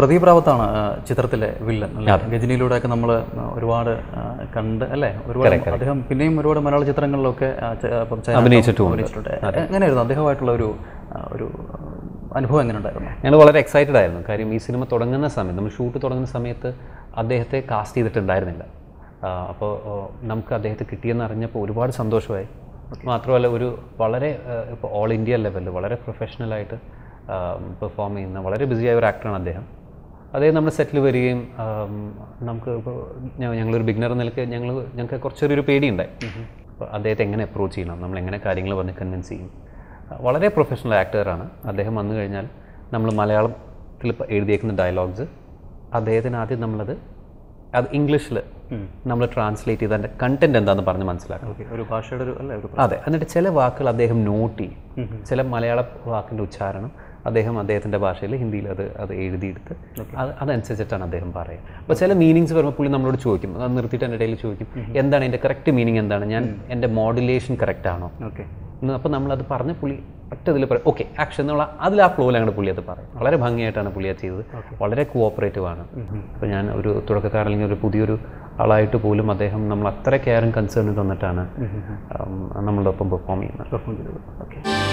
പ്രദീപ് റാവത്താണ് ആ, ചിത്രത്തിലെ വില്ലൻ അല്ലേ ഗജനിയിലൂടെയൊക്കെ നമ്മൾ ഒരുപാട് ആ, കണ്ട് അല്ലേ ഒരുപാട് അദ്ദേഹം പിന്നെയും ഒരുപാട് മലയാള ചിത്രങ്ങളിലൊക്കെ ആ, ച- ഇപ്പം ചൈന അഭിനയിച്ചിട്ടുമുണ്ട്. അഭിനയിച്ചിട്ടുണ്ട് എങ്ങനെയായിരുന്നു അദ്ദേഹമായിട്ടുള്ള ഒരു ആ, ഒരു ആ, അനുഭവം എങ്ങനെ ഉണ്ടായിരുന്നു ഞങ്ങൾ വളരെ എക്സൈറ്റഡ് ആയിരുന്നു കാര്യം ഈ സിനിമ തുടങ്ങുന്ന സമയത്ത് നമ്മൾ ഷൂട്ട് തുടങ്ങുന്ന സമയത്ത് അദ്ദേഹത്തെ കാസ്റ്റ് ചെയ്തിട്ടുണ്ടായിരുന്നില്ല അപ്പോൾ നമുക്ക് അദ്ദേഹത്തെ കിട്ടിയെന്ന് അറിഞ്ഞപ്പോൾ ഒരുപാട് സന്തോഷമായി മാത്രമല്ല ഒരു വളരെ ഇപ്പോൾ ഓൾ ഇന്ത്യ ലെവലിൽ വളരെ പ്രൊഫഷണലായിട്ട് പെർഫോം ചെയ്യുന്ന വളരെ ബിസിയായ ഒരു ആക്ടറാണ് അദ്ദേഹം അദ്ദേഹം നമ്മുടെ സെറ്റിൽ വരികയും ആം, നമുക്ക് ഇപ്പോൾ ഞ- ഞങ്ങളൊരു ബിഗിനർ നിലയ്ക്ക് ഞങ്ങൾ ഞങ്ങൾക്ക് കുറച്ചൊരു പേടിയുണ്ടായി അപ്പോൾ അദ്ദേഹത്തെ എങ്ങനെ അപ്രോച്ച് ചെയ്യണം നമ്മൾ എങ്ങനെ കാര്യങ്ങൾ പറഞ്ഞ് കൺവിൻസ് ചെയ്യും വളരെ പ്രൊഫഷണൽ ആക്ടറാണ് അദ്ദേഹം വന്നു കഴിഞ്ഞാൽ നമ്മൾ മലയാളത്തിൽ ഇപ്പം എഴുതിയേക്കുന്ന ഡയലോഗ്സ് അദ്ദേഹത്തിന് ആദ്യം നമ്മളത് അത് ഇംഗ്ലീഷിൽ നമ്മൾ ട്രാൻസ്ലേറ്റ് ചെയ്ത് അതിൻ്റെ കണ്ടന്റ് എന്താണെന്ന് പറഞ്ഞ് മനസ്സിലാക്കണം ഓക്കെ ഒരു ഭാഷയുടെ ഒരു അല്ലേ ഒരു അതെ എന്നിട്ട് ചില വാക്കുകൾ അദ്ദേഹം നോട്ട് ചെയ്യും ചില മലയാള വാക്കിൻ്റെ ഉച്ചാരണം അദ്ദേഹം അദ്ദേഹത്തിൻ്റെ ഭാഷയിൽ ഹിന്ദിയിൽ അത് അത് എഴുതിയെടുത്ത് അത് അതനുസരിച്ചിട്ടാണ് അദ്ദേഹം പറയുക അപ്പോൾ ചില മീനിങ്സ് വരുമ്പോൾ പുള്ളി നമ്മളോട് ചോദിക്കും അത് നിർത്തിയിട്ട് എൻ്റെ ഇടയിൽ ചോദിക്കും എന്താണ് എൻ്റെ കറക്റ്റ് മീനിങ് എന്താണ് ഞാൻ എൻ്റെ മോഡുലേഷൻ കറക്റ്റ് ആണോ ഓക്കെ അപ്പോൾ നമ്മളത് പറഞ്ഞ് പുള്ളി ഒറ്റ ഇതിൽ പറയും ഓക്കെ ആക്ഷൻ എന്നുള്ള അതിൽ ആ ഫ്ലോയിലാണ് പുള്ളി അത് പറയും വളരെ ഭംഗിയായിട്ടാണ് പുള്ളി അത് ചെയ്തത് വളരെ കോഓപ്പറേറ്റീവ് ആണ് അപ്പോൾ ഞാൻ ഒരു തുടക്കക്കാരൻ അല്ലെങ്കിൽ ഒരു പുതിയൊരു ആളായിട്ട് പോലും അദ്ദേഹം നമ്മൾ അത്ര കെയറും കൺസേൺ തന്നിട്ടാണ് ഉം, നമ്മളുടെ ഒപ്പം പെർഫോം ചെയ്യുന്നത് പെർഫോം ചെയ്തത് ഓക്കെ